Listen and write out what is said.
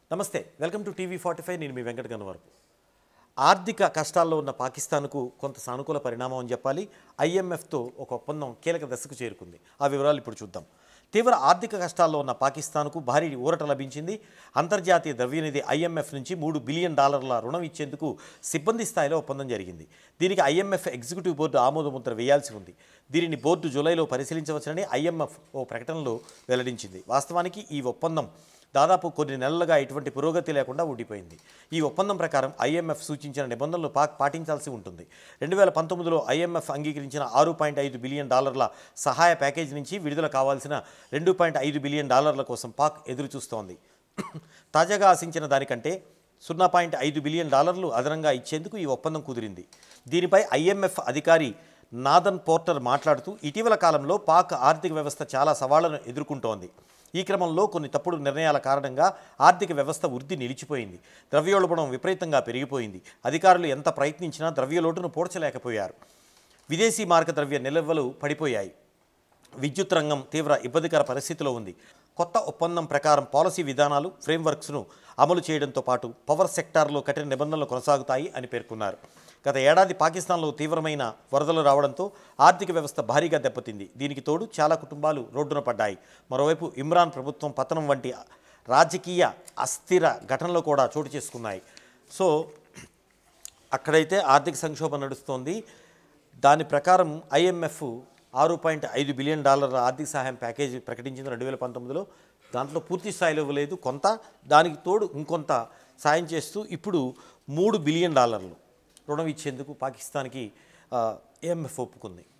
నమస్తే welcome to TV forty five నేను మీ వెంకట గన్నవరపు ఆర్థిక కష్టాల్లో ఉన్న పాకిస్తాన్కు కొంత సానుకూల పరిణామం అని చెప్పాలి ఐఎంఎఫ్తో ఒక ఒప్పందం కీలక దశకు చేరుకుంది ఆ వివరాలు ఇప్పుడు చూద్దాం తీవ్ర ఆర్థిక కష్టాల్లో ఉన్న పాకిస్తాన్కు భారీ ఊరట లభించింది అంతర్జాతీయ ద్రవ్యనిధి ఐఎంఎఫ్ నుంచి మూడు బిలియన్ డాలర్ల రుణం ఇచ్చేందుకు సిబ్బంది స్థాయిలో ఒప్పందం జరిగింది దీనికి ఐఎంఎఫ్ ఎగ్జిక్యూటివ్ బోర్డు ఆమోదముద్ర వేయాల్సి ఉంది దీనిని బోర్డు జూలైలో పరిశీలించవచ్చని ఐఎంఎఫ్ ఓ ప్రకటనలో వెల్లడించింది వాస్తవానికి ఈ ఒప్పందం దాదాపు కొన్ని నెలలుగా ఎటువంటి పురోగతి లేకుండా ఉండిపోయింది ఈ ఒప్పందం ప్రకారం ఐఎంఎఫ్ సూచించిన నిబంధనలు పాక్ పాటించాల్సి ఉంటుంది రెండు వేల పంతొమ్మిదిలో ఐఎంఎఫ్ అంగీకరించిన ఆరు పాయింట్ ఐదు బిలియన్ డాలర్ల సహాయ ప్యాకేజీ నుంచి విడుదల కావాల్సిన రెండు పాయింట్ ఐదు బిలియన్ డాలర్ల కోసం పాక్ ఎదురు చూస్తోంది తాజాగా ఆశించిన దానికంటే సున్నా పాయింట్ ఐదు బిలియన్ డాలర్లు అదనంగా ఇచ్చేందుకు ఈ ఒప్పందం కుదిరింది దీనిపై ఐఎంఎఫ్ అధికారి నాదన్ పోర్టర్ మాట్లాడుతూ ఇటీవల కాలంలో పాక్ ఆర్థిక వ్యవస్థ చాలా సవాళ్లను ఎదుర్కొంటోంది ఈ క్రమంలో కొన్ని తప్పుడు నిర్ణయాల కారణంగా ఆర్థిక వ్యవస్థ వృద్ధి నిలిచిపోయింది ద్రవ్యోల్బణం విపరీతంగా పెరిగిపోయింది అధికారులు ఎంత ప్రయత్నించినా ద్రవ్యలోటును పోడ్చలేకపోయారు విదేశీ మార్క ద్రవ్య నిల్వలు పడిపోయాయి విద్యుత్ రంగం తీవ్ర ఇబ్బందికర పరిస్థితిలో ఉంది కొత్త ఒప్పందం ప్రకారం పాలసీ విధానాలు ఫ్రేమ్వర్క్స్ను అమలు చేయడంతో పాటు పవర్ సెక్టార్లో కఠిన నిబంధనలు కొనసాగుతాయి అని పేర్కొన్నారు గత ఏడాది పాకిస్తాన్లో తీవ్రమైన వరదలు రావడంతో ఆర్థిక వ్యవస్థ భారీగా దెబ్బతింది దీనికి తోడు చాలా కుటుంబాలు రోడ్డున పడ్డాయి మరోవైపు ఇమ్రాన్ ప్రభుత్వం పతనం వంటి రాజకీయ అస్థిర ఘటనలు కూడా చోటు చేసుకున్నాయి సో అక్కడైతే ఆర్థిక సంక్షోభం నడుస్తోంది దాని ప్రకారం ఐఎంఎఫ్ ఆరు పాయింట్ ఐదు బిలియన్ డాలర్ల ఆర్థిక సహాయం ప్యాకేజీ ప్రకటించింది రెండు వేల పంతొమ్మిదిలో దాంట్లో పూర్తి స్థాయిలో ఇవ్వలేదు కొంత దానికి తోడు ఇంకొంత సాయం చేస్తూ ఇప్పుడు మూడు బిలియన్ డాలర్లు రుణం ఇచ్చేందుకు పాకిస్తాన్కి ఐఎంఎఫ్ ఒప్పుకుంది